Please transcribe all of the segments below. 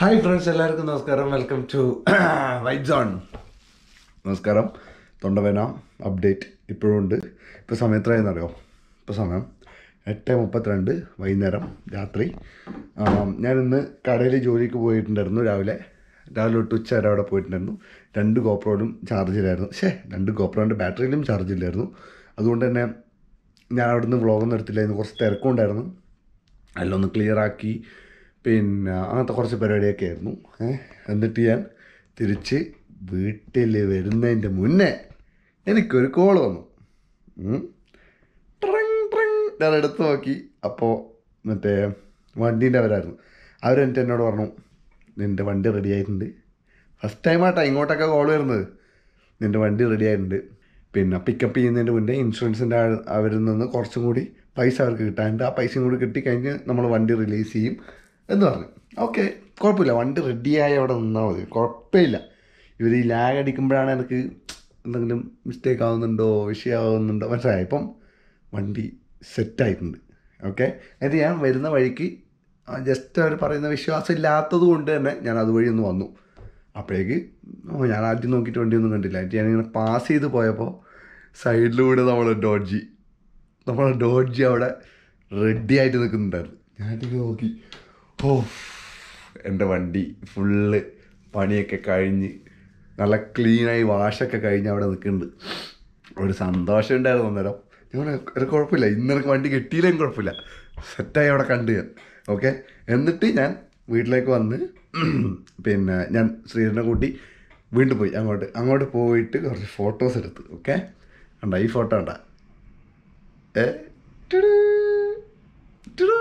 Hi friends എല്ലാവർക്കും നമസ്കാരം welcome to white zone നമസ്കാരം തൊണ്ടവേന അപ്ഡേറ്റ് ഇപ്പോഴും ഉണ്ട് ഇപ്പോൾ സമയത്രയെന്നറിയോ ഇപ്പോൾ സമയം എട്ട് മുപ്പത്തിരണ്ട് വൈകുന്നേരം രാത്രി ആം, ഞാൻ ഇന്ന് കടയിൽ ജോലിക്ക് പോയിട്ടുണ്ടായിരുന്നു രാവിലെ രാവിലെ തൊട്ട് ഉച്ച വരെ അവിടെ പോയിട്ടുണ്ടായിരുന്നു രണ്ട് ഗോപ്രോയിലും ചാർജിലായിരുന്നു ഷേ രണ്ട് ഗോപ്രോൻ്റെ ബാറ്ററിയിലും ചാർജില്ലായിരുന്നു അതുകൊണ്ട് തന്നെ ഞാൻ അവിടുന്ന് വ്ളോഗൊന്നും എടുത്തില്ലായിരുന്നു കുറച്ച് തിരക്കുണ്ടായിരുന്നു എല്ലാം ഒന്ന് ക്ലിയർ ആക്കി പിന്നെ അങ്ങനത്തെ കുറച്ച് പരിപാടിയൊക്കെ ആയിരുന്നു ഏഹ് എന്നിട്ട് ഞാൻ തിരിച്ച് വീട്ടിൽ വരുന്നതിൻ്റെ മുന്നേ എനിക്കൊരു കോൾ വന്നു ഉം. ട്രിങ് ട്രിങ്. ഞാൻ എടുത്ത് നോക്കി അപ്പോൾ മറ്റേ വണ്ടീൻ്റെ അവരായിരുന്നു അവരെന്നിട്ട് എന്നോട് പറഞ്ഞു നിൻ്റെ വണ്ടി റെഡി ആയിട്ടുണ്ട് ഫസ്റ്റ് ടൈമായിട്ടാണ് ഇങ്ങോട്ടൊക്കെ കോൾ വരുന്നത് നിൻ്റെ വണ്ടി റെഡി ആയിട്ടുണ്ട് പിന്നെ പിക്കപ്പ് ചെയ്യുന്നതിൻ്റെ മുന്നേ ഇൻഷുറൻസിൻ്റെ അവരിൽ നിന്ന് കുറച്ചും കൂടി പൈസ അവർക്ക് കിട്ടാനുണ്ട് ആ പൈസയും കൂടി കിട്ടിക്കഴിഞ്ഞ് നമ്മൾ വണ്ടി റിലീസ് ചെയ്യും എന്ന് പറഞ്ഞു ഓക്കെ കുഴപ്പമില്ല വണ്ടി റെഡിയായി അവിടെ നിന്നാൽ മതി കുഴപ്പമില്ല ഇവർ ഈ ലാഗ് അടിക്കുമ്പോഴാണ് എനിക്ക് എന്തെങ്കിലും മിസ്റ്റേക്ക് ആവുന്നുണ്ടോ വിഷയമാവുന്നുണ്ടോ മനസ്സിലായി ഇപ്പം വണ്ടി സെറ്റായിട്ടുണ്ട് ഓക്കെ എന്നിട്ട് ഞാൻ വരുന്ന വഴിക്ക് ജസ്റ്റ് അവർ പറയുന്ന വിശ്വാസം ഇല്ലാത്തത് കൊണ്ട് തന്നെ ഞാൻ അതുവഴി ഒന്ന് വന്നു അപ്പോഴേക്ക് ഓ ഞാൻ ആദ്യം നോക്കിയിട്ട് വണ്ടിയൊന്നും കണ്ടില്ല എന്നിട്ട് ഞാനിങ്ങനെ പാസ് ചെയ്ത് പോയപ്പോൾ സൈഡിലൂടെ നമ്മളെ ഡോഡ്ജി നമ്മളെ ഡോഡ്ജി അവിടെ റെഡി ആയിട്ട് നിൽക്കുന്നുണ്ടായിരുന്നു ഞാനിങ്ങനെ നോക്കി ഓ എൻ്റെ വണ്ടി ഫുള്ള് പണിയൊക്കെ കഴിഞ്ഞ് നല്ല ക്ലീനായി വാഷൊക്കെ കഴിഞ്ഞ് അവിടെ നിൽക്കുന്നുണ്ട് ഒരു സന്തോഷം ഉണ്ടായിരുന്നു അന്നേരം ഞാൻ ഒരു കുഴപ്പമില്ല ഇന്നെനിക്ക് വണ്ടി കിട്ടിയില്ലെങ്കിൽ കുഴപ്പമില്ല സെറ്റായി അവിടെ കണ്ടു ഞാൻ ഓക്കെ എന്നിട്ട് ഞാൻ വീട്ടിലേക്ക് വന്ന് പിന്നെ ഞാൻ ശ്രീധരനെ കൂട്ടി വീണ്ടും പോയി അങ്ങോട്ട് അങ്ങോട്ട് പോയിട്ട് കുറച്ച് ഫോട്ടോസ് എടുത്ത് ഓക്കെ കണ്ട ഈ ഫോട്ടോ കണ്ട ഏ ടുടു, ടുടു.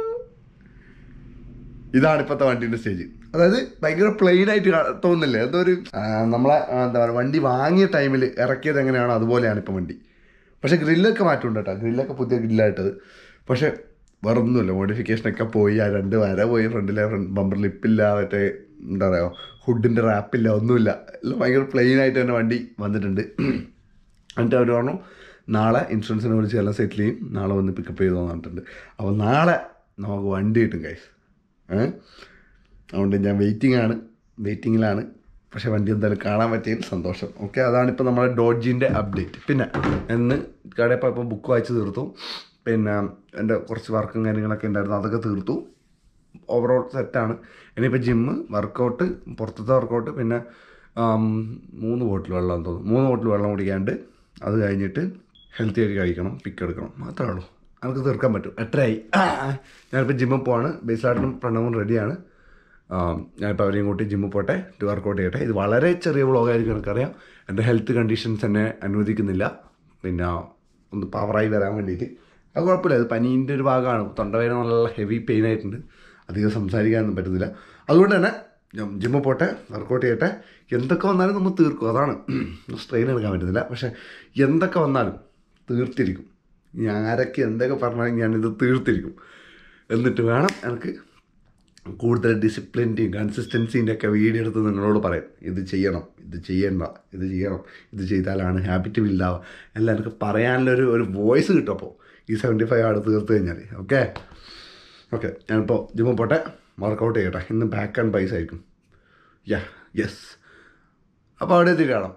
ഇതാണ് ഇപ്പോഴത്തെ വണ്ടീൻ്റെ സ്റ്റേജ് അതായത് ഭയങ്കര പ്ലെയിൻ ആയിട്ട് കാ- തോന്നുന്നില്ലേ എന്തോ ഒരു ആ, നമ്മളെ ആ, എന്താ പറയുക വണ്ടി വാങ്ങിയ ടൈമിൽ ഇറക്കിയത് എങ്ങനെയാണോ അതുപോലെയാണ് ഇപ്പം വണ്ടി പക്ഷേ ഗ്രില്ലൊക്കെ മാറ്റമുണ്ട് കേട്ടോ ഗ്രില്ലൊക്കെ പുതിയ ഗ്രില്ലായിട്ടത് പക്ഷേ വേറെ ഒന്നുമില്ല മോഡിഫിക്കേഷനൊക്കെ പോയി ആ രണ്ട് വര പോയി ഫ്രണ്ടിലെ ഫ്രണ്ട് ബമ്പർ ലിപ്പില്ല മറ്റേ എന്താ പറയുക ഹുഡിൻ്റെ റാപ്പില്ല ഒന്നുമില്ല എല്ലാം ഭയങ്കര പ്ലെയിൻ ആയിട്ട് തന്നെ വണ്ടി വന്നിട്ടുണ്ട് എന്നിട്ട് അവർ പറഞ്ഞു നാളെ ഇൻഷുറൻസിനെ വിളിച്ച് എല്ലാം സെറ്റിൽ ചെയ്യും നാളെ വന്ന് പിക്കപ്പ് ചെയ്ത് പറഞ്ഞിട്ടുണ്ട് അപ്പോൾ നാളെ നമുക്ക് വണ്ടി കിട്ടും കൈസ് ഏഹ് അതുകൊണ്ട് ഞാൻ വെയിറ്റിംഗ് ആണ് വെയിറ്റിങ്ങിലാണ് പക്ഷേ വണ്ടി എന്തായാലും കാണാൻ പറ്റിയതിൽ സന്തോഷം ഓക്കെ അതാണിപ്പോൾ നമ്മുടെ ഡോഡ്ജിൻ്റെ അപ്ഡേറ്റ് പിന്നെ എന്ന് കടയിൽ പോയപ്പോൾ ബുക്ക് വായിച്ച് തീർത്തു പിന്നെ എൻ്റെ കുറച്ച് വർക്കും കാര്യങ്ങളൊക്കെ ഉണ്ടായിരുന്നു അതൊക്കെ തീർത്തു ഓവറോൾ സെറ്റാണ് ഇനിയിപ്പോൾ ജിമ്മ് വർക്കൗട്ട് പുറത്തത്തെ വർക്കൗട്ട് പിന്നെ ആം, മൂന്ന് ബോട്ടിൽ വെള്ളം എന്ന് തോന്നുന്നു മൂന്ന് ബോട്ടിൽ വെള്ളം കുടിക്കാണ്ട് അത് കഴിഞ്ഞിട്ട് ഹെൽത്തി ആയിട്ട് കഴിക്കണം പിക്ക് എടുക്കണം മാത്രമേ ഉള്ളൂ നമുക്ക് തീർക്കാൻ പറ്റും എട്ടരയായി ഞാനിപ്പോൾ ജിമ്മിൽ പോവാണ് ബേസിലായിട്ടും പ്രണവും റെഡിയാണ് ഞാനിപ്പോൾ അവരെയും കൂട്ടി ജിമ്മിൽ പോട്ടെ ടു വർക്കൗട്ട് ചെയ്യട്ടെ ഇത് വളരെ ചെറിയ വ്ളോഗായിരിക്കും എനിക്കറിയാം എൻ്റെ ഹെൽത്ത് കണ്ടീഷൻസ് എന്നെ അനുവദിക്കുന്നില്ല പിന്നെ ഒന്ന് പവറായി വരാൻ വേണ്ടിയിട്ട് അത് കുഴപ്പമില്ല അത് പനീൻ്റെ ഒരു ഭാഗമാണ് തൊണ്ടവേദന നല്ല ഹെവി പെയിൻ ആയിട്ടുണ്ട് അധികം സംസാരിക്കാനൊന്നും പറ്റുന്നില്ല അതുകൊണ്ട് തന്നെ ഞാൻ ജിമ്മിൽ പോട്ടെ വർക്കൗട്ട് ചെയ്യട്ടെ എന്തൊക്കെ വന്നാലും നമ്മൾ തീർക്കും അതാണ് സ്ട്രെയിൻ എടുക്കാൻ പറ്റുന്നില്ല പക്ഷേ എന്തൊക്കെ വന്നാലും തീർത്തിരിക്കും ഇനി ആരൊക്കെ എന്തൊക്കെ പറഞ്ഞാലും ഞാനിത് തീർത്തിരിക്കും എന്നിട്ട് വേണം എനിക്ക് കൂടുതൽ ഡിസിപ്ലിൻ്റെയും കൺസിസ്റ്റൻസിൻ്റെ ഒക്കെ വീഡിയോ എടുത്ത് നിങ്ങളോട് പറയും ഇത് ചെയ്യണം ഇത് ചെയ്യണ്ട ഇത് ചെയ്യണം ഇത് ചെയ്താലാണ് ഹാബിറ്റ് ബിൽഡാവുക എല്ലാം എനിക്ക് പറയാനുള്ളൊരു ഒരു വോയിസ് കിട്ടും അപ്പോൾ ഈ സെവൻറ്റി ഫൈവ് ആട് തീർത്ത് കഴിഞ്ഞാൽ ഓക്കെ ഓക്കെ ഞാനിപ്പോൾ ജിമ്മിൽ പോട്ടെ വർക്കൗട്ട് ചെയ്യട്ടെ ഇന്ന് ബാക്ക് ആൻഡ് പൈസ ആയിരിക്കും യാ യെസ് അപ്പോൾ അവിടെ എത്തി കാണാം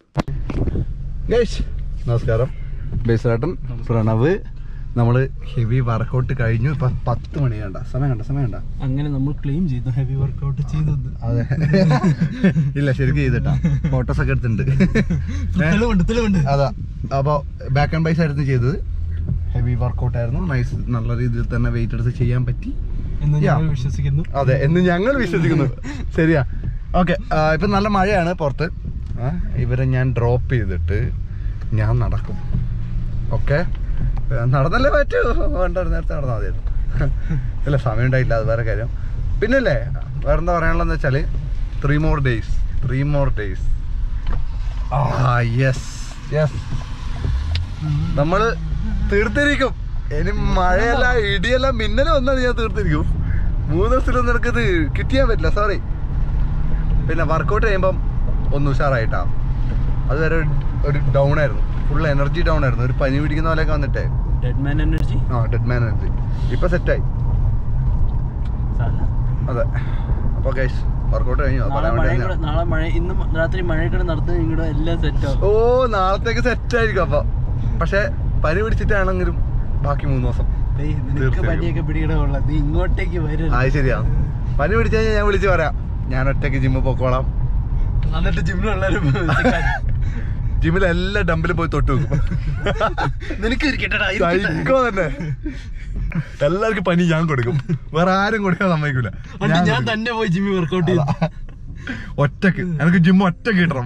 ഗേഷ് നമസ്കാരം ബേസാട്ടൻ പ്രണവ് നമ്മൾ ഹെവി വർക്കൗട്ട് കഴിഞ്ഞു ഇപ്പം പത്ത് മണി കണ്ട സമയം കണ്ട സമയം കണ്ട അങ്ങനെ നമ്മൾ ക്ലെയിം ചെയ്തു ഹെവി വർക്കൗട്ട് ചെയ്തത് അതെ ഇല്ല ശരിക്കും ചെയ്തിട്ടാ ഫോട്ടോസ് ഒക്കെ എടുത്തിട്ടുണ്ട് തെളിവുണ്ട് തെളിവുണ്ട് അതാ അപ്പോൾ ബാക്ക് ആൻഡ് ബൈസ് ആയിരുന്നു ചെയ്തത് ഹെവി വർക്കൗട്ട് ആയിരുന്നു നൈസ് നല്ല രീതിയിൽ തന്നെ വെയിറ്റ് എടുത്ത് ചെയ്യാൻ പറ്റി എന്ന് Yeah. ഞാൻ വിശ്വസിക്കുന്നു അതെ എന്ന് ഞങ്ങൾ വിശ്വസിക്കുന്നു ശരിയാ ഓക്കെ ഇപ്പം നല്ല മഴയാണ് പുറത്ത് ആ, ഇവരെ ഞാൻ ഡ്രോപ്പ് ചെയ്തിട്ട് ഞാൻ നടക്കും ഓക്കെ നടന്നല്ലേ പറ്റൂ വേണ്ട നേരത്തെ നടന്നാൽ മതിയായിരുന്നു ഇല്ല സമയം ഉണ്ടായില്ല അത് വേറെ കാര്യം പിന്നല്ലേ വേറെന്താ പറയാനുള്ളതെന്ന് വെച്ചാൽ three more days three more days ah yes yes നമ്മൾ തീർത്തിരിക്കും ഇനി മഴയല്ല ഇടിയല്ല മിന്നൽ വന്നാൽ ഞാൻ തീർത്തിരിക്കും മൂന്ന് ദിവസത്തിലൊന്നും എനിക്കത് കിട്ടിയാൻ പറ്റില്ല സോറി പിന്നെ വർക്കൗട്ട് ചെയ്യുമ്പം ഒന്ന് ഉഷാറായിട്ടാ അതുവരെ ഒരു- ഒരു ഡൗൺ ആയിരുന്നു ഫുൾ എനർജി ഡൗൺ ആയിരുന്നു ഒരു പനി പിടിക്കുന്ന പോലെയൊക്കെ വന്നിട്ടേ dead man energy ah dead man energy ഇപ്പൊ സെറ്റായി അതെ അപ്പോൾ ഗൈസ് വർക്കൗട്ട് കഴിഞ്ഞു അത് നാളെ പറയാൻ മഴ വേണ്ടി കൂടെ നാളെ മഴ ഇന്ന് മ- രാത്രി മഴയൊക്കെ നടത്തുന്ന ഇങ്ങോട്ട് എല്ലാം സെറ്റ് ആവും ഓ നാളത്തേക്ക് സെറ്റ് ആയിരിക്കും അപ്പൊ പക്ഷെ പനി പിടിച്ചിട്ടാണെങ്കിലും ബാക്കി മൂന്ന് ദിവസം ഡേയ്, നിനക്ക് തീർച്ചയായും. പനിയൊക്കെ പിടിക്കണമുള്ള നീ ഇങ്ങോട്ടേക്ക് വരും അത് ശരിയാ പനി പിടിച്ചു കഴിഞ്ഞാൽ ഞാൻ വിളിച്ച് പറയാം ഞാൻ ഒറ്റയ്ക്ക് ജിമ്മിൽ പൊക്കോളാം എന്നിട്ട് ജിമ്മിലുള്ളവരും ജിമ്മിൽ എല്ലാ ഡമ്പിലും പോയി തൊട്ട് വെക്കും നിനക്ക് ഇരിക്കട്ടെടാ സൈക്കോ തന്നെ എല്ലാവർക്കും പനി ഞാൻ കൊടുക്കും വേറെ ആരും കൊടുക്കാൻ സമ്മതിക്കൂല എന്നിട്ട് ഞാൻ തന്നെ പോയി ജിമ്മി വർക്കൗട്ട് ചെയ്തു ഒറ്റക്ക് എനിക്ക് ജിമ്മ് ഒറ്റക്ക് കിട്ടണം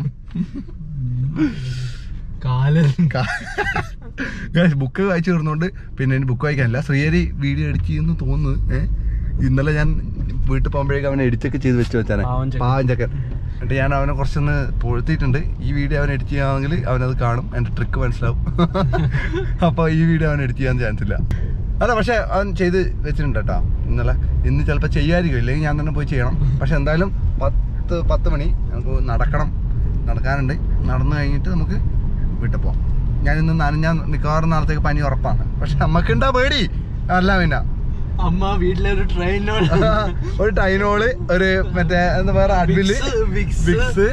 കാലം ബുക്ക് വായിച്ചു തീർന്നുകൊണ്ട് പിന്നെ ബുക്ക് വായിക്കാനില്ല ശ്രീഹരി വീഡിയോ എഡിറ്റ് ചെയ്യുന്നു തോന്നുന്നു ഏഹ് ഇന്നലെ ഞാൻ വീട്ടിൽ പോകുമ്പോഴേക്കും അവനെ എഡിറ്റൊക്കെ ചെയ്ത് വെച്ച് വെച്ചാനെ പാവം ചെക്കൻ. പാവം ചക്കൻ എന്നിട്ട് ഞാൻ അവനെ കുറച്ചൊന്ന് പൊഴുത്തിയിട്ടുണ്ട് ഈ വീഡിയോ അവൻ എഡിറ്റ് ചെയ്യാമെങ്കിൽ അവനത് കാണും എൻ്റെ ട്രിക്ക് മനസ്സിലാവും അപ്പോൾ ഈ വീഡിയോ അവൻ എഡിറ്റ് ചെയ്യാൻ ചാൻസ് ഇല്ല അല്ല പക്ഷേ അവൻ ചെയ്ത് വെച്ചിട്ടുണ്ട് കേട്ടോ ഇന്നലെ ഇന്ന് ചിലപ്പോൾ ചെയ്യുമായിരിക്കും ഇല്ലെങ്കിൽ ഞാൻ തന്നെ പോയി ചെയ്യണം പക്ഷെ എന്തായാലും പത്ത് പത്ത് മണി നമുക്ക് നടക്കണം നടക്കാനുണ്ട് നടന്നു കഴിഞ്ഞിട്ട് നമുക്ക് വീട്ടിൽ പോവാം ഞാൻ ഇന്ന് നനഞ്ഞാൽ മിക്കവാറും നാളത്തേക്ക് പനി ഉറപ്പാണ് പക്ഷെ നമുക്കുണ്ടാ പേടി അല്ല പിന്നെ അമ്മ വീട്ടിലെ ഒരു ട്രെയിനിനോട് ഒരു ടൈനോള് ഒരു മറ്റേ എന്താ വേറെ അഡ്വില് വിക്സ്, വിക്സ്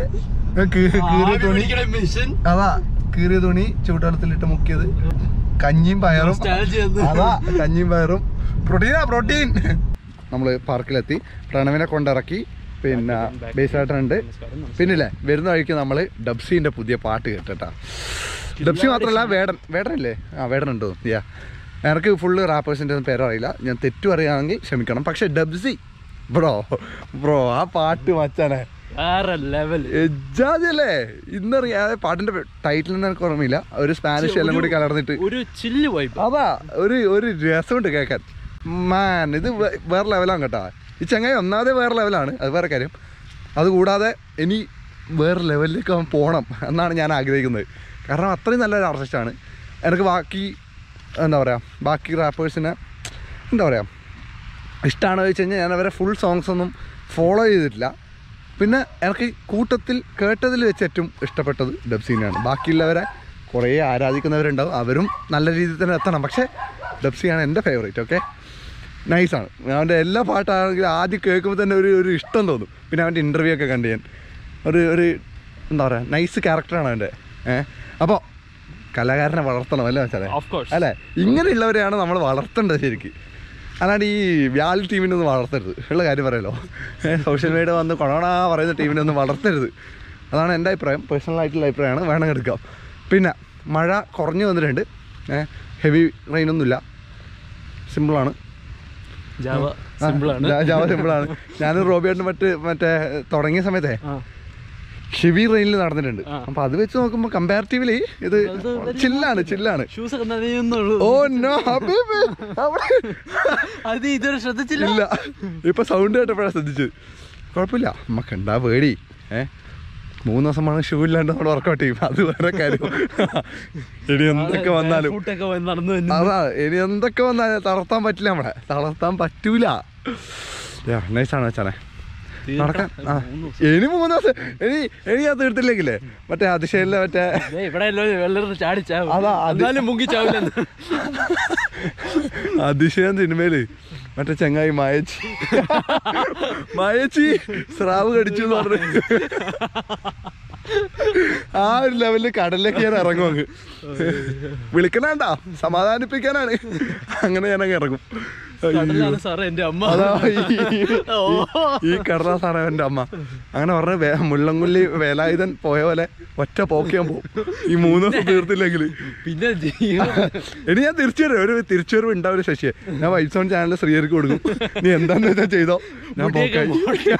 കീറിയ തുണി മിഷൻ അതാ കീറിയ തുണി ചൂടുവെള്ളത്തിലിട്ട് മുക്കിയത് കഞ്ഞിയും പയറും Nostalgia ഒന്ന്. അതാ കഞ്ഞിയും പയറും പ്രോട്ടീനാ പ്രോട്ടീൻ നമ്മള് പാർക്കിലെത്തി പ്രണവിനെ കൊണ്ടിറക്കി പിന്നെ ബേസായിട്ടുണ്ട് പിന്നില്ലേ വരുന്ന വഴിക്ക് നമ്മള് ഡബ്സിന്റെ പുതിയ പാട്ട് കേട്ടട്ടാ ഡബ്സി മാത്രല്ല വേടൻ വേടൻ അല്ലേ ആ വേടൻ ഉണ്ടോ യാ എനിക്ക് ഫുള്ള് റാപ്പേഴ്സിന്റെ ഒന്നും പേരും അറിയില്ല ഞാൻ തെറ്റും അറിയാമെങ്കിൽ ക്ഷമിക്കണം പക്ഷെ ഡബ്സി ബ്രോ ബ്രോ ആ പാട്ട് മച്ചാനെ വേറെ ലെവൽ എജാജല്ലേ ഇന്നറിയാതെ പാട്ടിന്റെ ടൈറ്റിൽ നിന്ന് എനിക്ക് ഓർമ്മയില്ല ഒരു സ്പാനിഷ് എല്ലാം കൂടി കലർന്നിട്ട് ഒരു ചില്ല് വൈബ് അതാ ഒരു ഒരു രസമുണ്ട് കേൾക്കാൻ മാൻ ഇത് വേ- വേറെ ലെവലാണ് കേട്ടോ ഈ ചങ്ങായി ഒന്നാമതേ വേറെ ലെവലാണ് അത് വേറെ കാര്യം അതുകൂടാതെ ഇനി വേറെ ലെവലിലേക്ക് അവൻ പോകണം എന്നാണ് ഞാൻ ആഗ്രഹിക്കുന്നത് കാരണം അത്രയും നല്ലൊരു ആർട്ടിസ്റ്റാണ് എനിക്ക് ബാക്കി എന്താ പറയുക ബാക്കി റാപ്പേഴ്സിനെ എന്താ പറയുക ഇഷ്ടമാണോ ചോദിച്ചു കഴിഞ്ഞാൽ ഞാൻ അവരെ ഫുൾ സോങ്സ് ഒന്നും ഫോളോ ചെയ്തിട്ടില്ല പിന്നെ എനിക്ക് കൂട്ടത്തിൽ കേട്ടതിൽ വെച്ച് ഏറ്റവും ഇഷ്ടപ്പെട്ടത് ഡബ്സീനാണ് ബാക്കിയുള്ളവരെ കുറേ ആരാധിക്കുന്നവരുണ്ടാവും അവരും നല്ല രീതിയിൽ തന്നെ എത്തണം പക്ഷേ ഡബ്സിയാണ് എൻ്റെ ഫേവറേറ്റ് ഓക്കെ നൈസാണ് അവൻ്റെ എല്ലാ പാട്ടാണെങ്കിലും ആദ്യം കേൾക്കുമ്പോൾ തന്നെ ഒരു ഒരു ഇഷ്ടം തോന്നും പിന്നെ അവൻ്റെ ഇൻ്റർവ്യൂ ഒക്കെ കണ്ട് ഞാൻ ഒരു ഒരു എന്താ പറയുക നൈസ് ക്യാരക്ടറാണ് അവൻ്റെ ഏഹ് അപ്പോൾ കലാകാരനെ വളർത്തണം അല്ലേ വെച്ചാൽ Of course. അല്ലേ ഇങ്ങനെയുള്ളവരെയാണ് നമ്മൾ വളർത്തേണ്ടത് ശരിക്കും അല്ലാണ്ട് ഈ വ്യാൽ ടീമിനെ ഒന്നും വളർത്തരുത് ഉള്ള കാര്യം പറയല്ലോ സോഷ്യൽ മീഡിയ വന്ന് കൊണോണ പറയുന്ന ടീമിനെ ഒന്നും വളർത്തരുത് അതാണ് എൻ്റെ അഭിപ്രായം പേഴ്സണൽ ആയിട്ടുള്ള അഭിപ്രായമാണ് വേണം എടുക്കാം പിന്നെ മഴ കുറഞ്ഞു വന്നിട്ടുണ്ട് ഹെവി റെയിനൊന്നുമില്ല സിമ്പിളാണ് ജാവ സിമ്പിൾ ആണ് ജാവ സിമ്പിളാണ് ഞാനും റോബിയായിട്ട് മറ്റ് മറ്റേ തുടങ്ങിയ സമയത്തെ ആ. ഹെവി റെയിനിൽ നടന്നിട്ടുണ്ട് ആ. അപ്പൊ അത് വെച്ച് നോക്കുമ്പോൾ കമ്പാരിറ്റീവ്ലി ഇത് അത് വലിയ ചില്ലാണ് ചില്ലാണ് ഷൂസ് ഒക്കെ നനയുന്നുള്ളൂ ഓ നോ ഹബീബ് അവിടെ അത് ഇതുവരെ ശ്രദ്ധിച്ചില്ല ഇല്ല ഇപ്പൊ സൗണ്ട് കേട്ടപ്പോഴാണ് ശ്രദ്ധിച്ചത് കുഴപ്പമില്ല നമുക്ക് ഉണ്ടാ പേടി ഏ മൂന്ന് ദിവസം വേണം ഷൂ ഇല്ലാണ്ട് നമ്മൾ വർക്കൗട്ട് ചെയ്യും അത് വേറെ കാര്യം ഇനി എന്തൊക്കെ വന്നാലും ഫുട്ടൊക്കെ വന്ന് നടന്നു തന്നെ അതാ ഇനി എന്തൊക്കെ വന്നാലും തളർത്താൻ പറ്റില്ല നമ്മളെ തളർത്താൻ പറ്റൂല നൈസാണ് വെച്ചാണേ നടക്കാൻ ആ ഇനി മൂന്ന് ദിവസം ഇനി ഇനി ഞാൻ തീർത്തില്ലെങ്കിലേ മറ്റേ അതിശയിലെ മറ്റേ ദേ, ഇവിടെ വെള്ളം ചാടിച്ചാവും അതാ, അത് എന്നാലും മുങ്ങി ചാവില്ലെന്ന് അതിശയം സിനിമയില് മറ്റേ ചങ്ങായി മായച്ചി മായച്ചി സ്രാവ് കടിച്ചു എന്ന് പറഞ്ഞു ആ ഒരു ലെവലില് കടലിലേക്ക് ഞാൻ ഇറങ്ങും അങ്ങ് വിളിക്കണേണ്ട സമാധാനിപ്പിക്കാനാണ് അങ്ങനെ ഞാൻ അങ്ങ് ഇറങ്ങും അയ്യോ. കടലാണ് സാറേ എന്റെ അമ്മ അതാ ഈ- ഈ കടലാസാണ് എന്റെ അമ്മ അങ്ങനെ പറഞ്ഞ വേ- മുള്ളംകുല്ലി വേലായുധൻ പോയ പോലെ ഒറ്റ പോക്കിയാൻ പോകും ഈ മൂന്ന് ദിവസം തീർത്തില്ലെങ്കിൽ പിന്നെ ജീവൻ ഇനി ഞാൻ തിരിച്ചു വരും ഒരു തിരിച്ചുവരവ് ഉണ്ടാവില്ല ശശിയെ ഞാൻ വൈറ്റ് സോൺ ചാനലിൽ ശ്രീയർക്ക് കൊടുക്കും നീ എന്താന്ന് വെച്ചാൽ ചെയ്തോ ഞാൻ പോക്കായി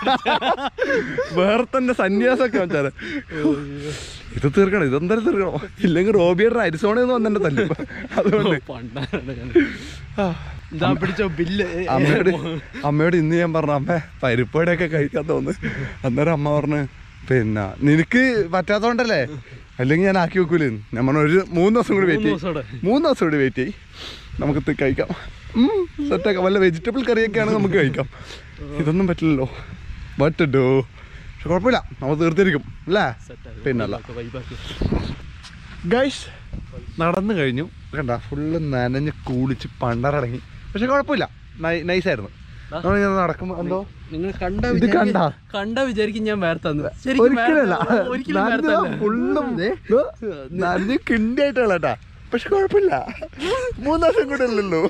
വേറെ തന്നെ സന്യാസമൊക്കെ വെച്ചാല് ഇത് തീർക്കണം ഇതെന്തായാലും തീർക്കണോ ഇല്ലെങ്കിൽ റോബിയുടെ അരിസോണയിൽ നിന്ന് വന്നെ തല്ലും അതുകൊണ്ട് പണ്ടാണ് ഇതാ പിടിച്ചോ ബില്ല് അമ്മയോട് അമ്മയോട് ഇന്ന് ഞാൻ പറഞ്ഞു അമ്മ പരിപ്പടയൊക്കെ കഴിക്കാൻ തോന്നുന്നു അന്നേരം അമ്മ പറഞ്ഞു പിന്നെ നിനക്ക് പറ്റാത്തോണ്ടല്ലേ അല്ലെങ്കിൽ ഞാൻ ആക്കി വെക്കൂലേ ഞാൻ പറഞ്ഞു ഒരു മൂന്ന് ദിവസം കൂടി വെയിറ്റ് മൂന്ന് ദിവസം ചെയ്യും മൂന്ന് ദിവസം കൂടി വെയിറ്റ് ചെയ്യും നമുക്ക് ഇത് കഴിക്കാം സെറ്റാക്കാം വല്ല വെജിറ്റബിൾ കറിയൊക്കെ ആണെങ്കിൽ നമുക്ക് കഴിക്കാം ഇതൊന്നും പറ്റില്ലല്ലോ ബട്ട് ഡോ പക്ഷെ കുഴപ്പമില്ല നമ്മൾ തീർത്തിരിക്കും അല്ലേ പിന്നല്ല ഗൈസ് നടന്നു കഴിഞ്ഞു കണ്ട ഫുള്ള് നനഞ്ഞ് കുളിച്ച് പണ്ടറടങ്ങി പക്ഷെ കുഴപ്പമില്ല നൈ നൈസായിരുന്നു നമ്മളിങ്ങനെ നടക്കുമ്പോ എന്തോ നിങ്ങൾ കണ്ട ഇത് കണ്ടാ? കണ്ട വിചാരിക്കും ഞാൻ വേർത്തന്നു ഒരിക്കലല്ല ഒരിക്കലും നനഞ്ഞതാ വേർത്തല്ല. ഫുള്ളും നനഞ്ഞ് കിണ്ടിയായിട്ടുള്ള കേട്ടാ പക്ഷെ കുഴപ്പമില്ല മൂന്ന് ദിവസം കൂടെ അല്ലല്ലോ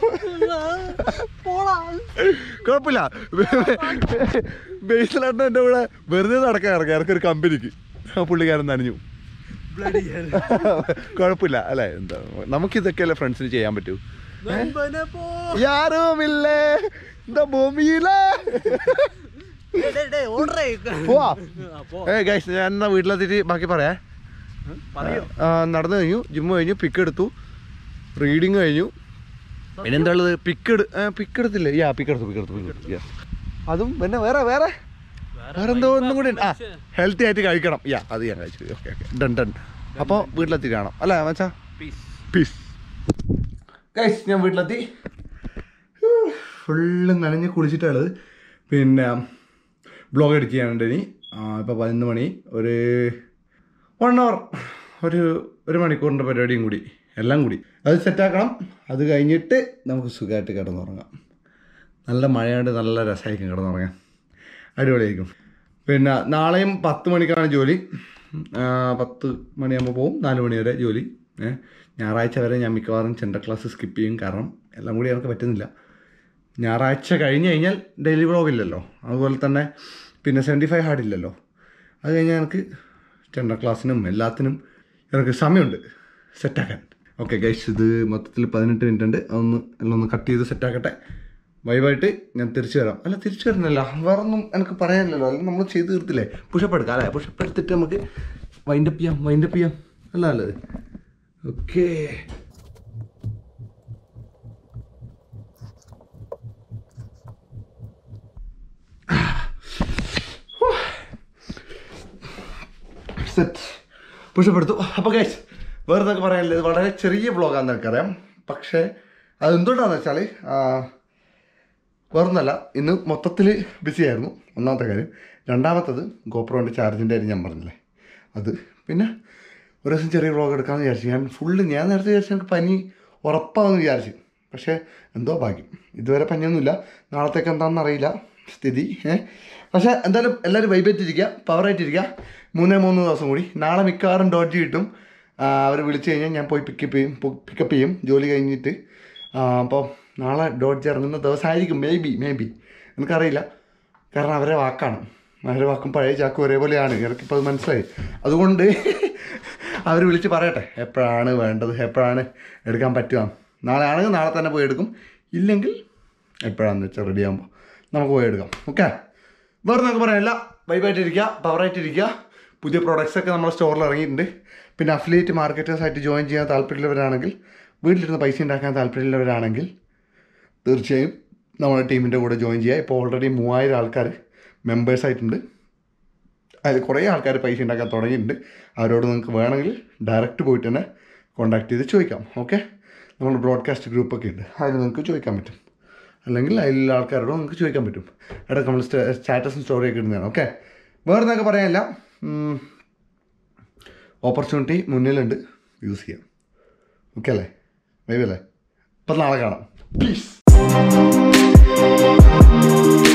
കുഴപ്പമില്ല ബേസിലാട്ടം എൻ്റെ കൂടെ വെറുതെ നടക്കാൻ ഇറങ്ങി ഇറക്കൊരു കമ്പനിക്ക് ആ പുള്ളിക്കാരൻ നനഞ്ഞു Bloody hell. കുഴപ്പമില്ല അല്ലേ എന്താ നമുക്കിതൊക്കെയല്ലേ ഫ്രണ്ട്സിന് ചെയ്യാൻ പറ്റൂ നമ്പനെ പോ. യാരുമില്ലേ എന്താ ഭൂമിയിലേ ഡേയ്, ഡേയ്, ഡേയ്, ഓടറേ. പോവാ ആ, പോ. ഏ ഗൈസ് ഞാൻ എന്നാ വീട്ടിലെത്തിയിട്ട് ബാക്കി പറയാം പറയൂ ആ, നടന്നു കഴിഞ്ഞു ജിമ്മ് കഴിഞ്ഞു പിക്ക് എടുത്തു റീഡിങ് കഴിഞ്ഞു പിന്നെ എന്താ ഉള്ളത് പിക്ക് എടു പിക്ക് എടുത്തില്ലേ യാ പിക്ക് എടുത്തു പിക്ക് എടുത്തു പിക്ക് എടുത്തു യെസ് അതും പിന്നെ വേറെ വേറെ വേറെ എന്തോ ഒന്നും കൂടി ഉണ്ട്. ആ ഹെൽത്തി ആയിട്ട് കഴിക്കണം യാ അത് ഞാൻ കഴിച്ചു ഓക്കെ ഓക്കെ ഡൺ ഡൺ അപ്പോൾ വീട്ടിലെത്തി കാണാം അല്ലേ മച്ചാ പീസ് പീസ് ഗൈസ് ഞാൻ വീട്ടിലെത്തി ഫുള്ള് നനഞ്ഞ് കുളിച്ചിട്ടുള്ളത് പിന്നെ ബ്ലോഗ് എഡിറ്റ് ചെയ്യാനുണ്ട് ഇനി ഇപ്പോൾ പതിനൊന്ന് മണി ഒരു വൺ അവർ ഒരു ഒരു മണിക്കൂറിൻ്റെ പരിപാടിയും കൂടി എല്ലാം കൂടി അത് സെറ്റാക്കണം അത് കഴിഞ്ഞിട്ട് നമുക്ക് സുഖമായിട്ട് കിടന്നുറങ്ങാം നല്ല മഴയായിട്ട് നല്ല രസമായിരിക്കും കിടന്നുറങ്ങാൻ അടിപൊളിയായിരിക്കും പിന്നെ നാളെയും പത്ത് മണിക്കാണ് ജോലി ആ, പത്ത് മണിയാകുമ്പോൾ പോകും നാല് മണി വരെ ജോലി ഏ, ഞായറാഴ്ച വരെ ഞാൻ മിക്കവാറും ചെണ്ട ക്ലാസ് സ്കിപ്പ് ചെയ്യും കാരണം എല്ലാം കൂടി എനിക്ക് പറ്റുന്നില്ല ഞായറാഴ്ച കഴിഞ്ഞ് കഴിഞ്ഞാൽ ഡെയിലി വ്ളോഗ് ഇല്ലല്ലോ അതുപോലെ തന്നെ പിന്നെ സെവൻറ്റി ഫൈവ് ഹാർഡ് ഇല്ലല്ലോ അത് കഴിഞ്ഞാൽ എനിക്ക് ചെണ്ട ക്ലാസ്സിനും എല്ലാത്തിനും എനിക്ക് സമയമുണ്ട് സെറ്റാക്കാൻ ഓക്കെ ഗൈസ് ഇത് മൊത്തത്തിൽ പതിനെട്ട് മിനിറ്റ് ഉണ്ട് അതൊന്ന് എല്ലാം ഒന്ന് കട്ട് ചെയ്ത് സെറ്റാക്കട്ടെ വൈബായിട്ട് ഞാൻ തിരിച്ചു വരാം അല്ല തിരിച്ചു വരുന്നില്ല വേറെ ഒന്നും എനിക്ക് പറയാനില്ലല്ലോ അല്ലെങ്കിൽ നമ്മൾ ചെയ്ത് തീർത്തില്ലേ പുഷപ്പ് എടുക്കാം അല്ലേ പുഷപ്പ് എടുത്തിട്ട് നമുക്ക് വൈൻഡപ്പ് ചെയ്യാം വൈൻഡപ്പ് ചെയ്യാം അല്ല അല്ലത് ഓക്കേ സെറ്റ് പുഷപ്പ് എടുത്തു അപ്പോൾ ഗൈസ് വേറെ എന്തൊക്കെ പറയാനില്ല ഇത് വളരെ ചെറിയ വ്ളോഗാണെന്ന് എനിക്കറിയാം പക്ഷേ അത് എന്തുകൊണ്ടാണെന്ന് വെച്ചാൽ വേറൊന്നല്ല ഇന്ന് മൊത്തത്തിൽ ബിസി ആയിരുന്നു ഒന്നാമത്തെ കാര്യം രണ്ടാമത്തത് ഗോപ്രോൻ്റെ ചാർജിൻ്റെ കാര്യം ഞാൻ പറഞ്ഞില്ലേ അത് പിന്നെ ഒരു ദിവസം ചെറിയ വ്ളോഗ് എടുക്കാമെന്ന് വിചാരിച്ചു ഞാൻ ഫുള്ള് ഞാൻ നേരത്തെ വിചാരിച്ചു എനിക്ക് പനി ഉറപ്പാണെന്ന് വിചാരിച്ചു പക്ഷേ എന്തോ ഭാഗ്യം ഇതുവരെ പനിയൊന്നുമില്ല നാളത്തേക്ക് എന്താണെന്ന് അറിയില്ല സ്ഥിതി ഏ പക്ഷേ എന്തായാലും എല്ലാവരും വൈബായിട്ടിരിക്കുക പവറായിട്ടിരിക്കുക മൂന്നേ മൂന്ന് ദിവസം കൂടി നാളെ മിക്കവാറും ഡോഡ്ജ് കിട്ടും അവർ വിളിച്ചു കഴിഞ്ഞാൽ ഞാൻ പോയി പിക്കപ്പ് ചെയ്യും പിക്കപ്പ് ചെയ്യും ജോലി കഴിഞ്ഞിട്ട് അപ്പോൾ നാളെ ഡോഡ്ജ് ഇറങ്ങുന്ന ദിവസമായിരിക്കും മേ ബി മേ ബി എനിക്കറിയില്ല കാരണം അവരെ വാക്കാണ് അവരെ വാക്കും പഴയ ചാക്കും ഒരേപോലെയാണ് എനിക്കിപ്പോൾ അത് മനസ്സിലായി അതുകൊണ്ട് അവർ വിളിച്ച് പറയട്ടെ എപ്പോഴാണ് വേണ്ടത് എപ്പോഴാണ് എടുക്കാൻ പറ്റുക നാളെ ആണെങ്കിൽ നാളെ തന്നെ പോയി എടുക്കും ഇല്ലെങ്കിൽ എപ്പോഴാണെന്ന് വെച്ചാൽ റെഡി ആകുമ്പോൾ നമുക്ക് പോയി എടുക്കാം ഓക്കെ വേറെ നമുക്ക് പറയാനില്ല വൈബായിട്ടിരിക്കുക പവറായിട്ടിരിക്കുക പുതിയ പ്രോഡക്റ്റ്സ് ഒക്കെ നമ്മുടെ സ്റ്റോറിൽ ഇറങ്ങിയിട്ടുണ്ട് പിന്നെ അഫിലിയേറ്റ് മാർക്കറ്റേഴ്സ് ആയിട്ട് ജോയിൻ ചെയ്യാൻ താല്പര്യമുള്ളവരാണെങ്കിൽ വീട്ടിലിരുന്ന് പൈസ ഉണ്ടാക്കാൻ താല്പര്യമുള്ളവരാണെങ്കിൽ തീർച്ചയായും നമ്മുടെ ടീമിൻ്റെ കൂടെ ജോയിൻ ചെയ്യുക ഇപ്പോൾ ഓൾറെഡി മൂവായിരം ആൾക്കാർ മെമ്പേഴ്സ് ആയിട്ടുണ്ട് അതിൽ കുറേ ആൾക്കാർ പൈസ ഉണ്ടാക്കാൻ തുടങ്ങിയിട്ടുണ്ട് അവരോട് നിങ്ങൾക്ക് വേണമെങ്കിൽ ഡയറക്റ്റ് പോയിട്ട് തന്നെ കോൺടാക്ട് ചെയ്ത് ചോദിക്കാം ഓക്കെ നമ്മൾ ബ്രോഡ്കാസ്റ്റ് ഗ്രൂപ്പൊക്കെ ഉണ്ട് അതിൽ നിങ്ങൾക്ക് ചോദിക്കാൻ പറ്റും അല്ലെങ്കിൽ അതിലുള്ള ആൾക്കാരോട് നിങ്ങൾക്ക് ചോദിക്കാൻ പറ്റും ഇടയ്ക്ക് നമ്മൾ സ്റ്റാറ്റസും സ്റ്റോറിയൊക്കെ ഇടുന്നതാണ് ഓക്കെ വേറെ എന്നൊക്കെ പറയാനില്ല ഓപ്പർച്യൂണിറ്റി മുന്നിലുണ്ട് യൂസ് ചെയ്യാം ഓക്കെ അല്ലേ മേ ബി അല്ലേ അപ്പം നാളെ കാണാം പ്ലീസ്